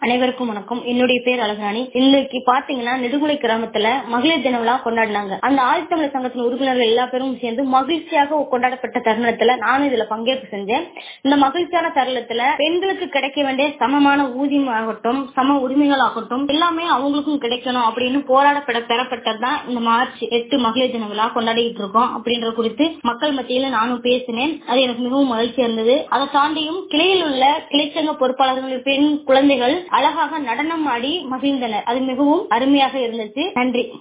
அனைவருக்கும் வணக்கம் என்னுடைய பேர் அழகாணி இன்னைக்கு பாத்தீங்கன்னா நெடுங்குளை கிராமத்துல மகளிர் தின விழா கொண்டாடினாங்க அந்த ஆதித்தமிழர் சங்கத்தின் உறுப்பினர்கள் எல்லா பேரும் சேர்ந்து மகிழ்ச்சியாக கொண்டாடப்பட்ட தருணத்துல நானும் இதுல பங்கேற்பு செஞ்சேன் இந்த மகிழ்ச்சியான தருணத்துல பெண்களுக்கு கிடைக்க வேண்டிய சமமான ஊதியம் ஆகட்டும் சம உரிமைகள் ஆகட்டும் எல்லாமே அவங்களுக்கும் கிடைக்கணும் அப்படின்னு போராடப்பட பெறப்பட்டதுதான் இந்த மார்ச் எட்டு மகளிர் தின விழா கொண்டாடிட்டு இருக்கோம் அப்படின்ற குறித்து மக்கள் மத்தியில நானும் பேசினேன் அது எனக்கு மிகவும் மகிழ்ச்சியா இருந்தது அதை தாண்டியும் கிளையில் உள்ள கிளைச்சங்க பொறுப்பாளர்கள் பெண் குழந்தைகள் அழகாக நடனம் ஆடி மகிழ்ந்தனர் அது மிகவும் அருமையாக இருந்துச்சு நன்றி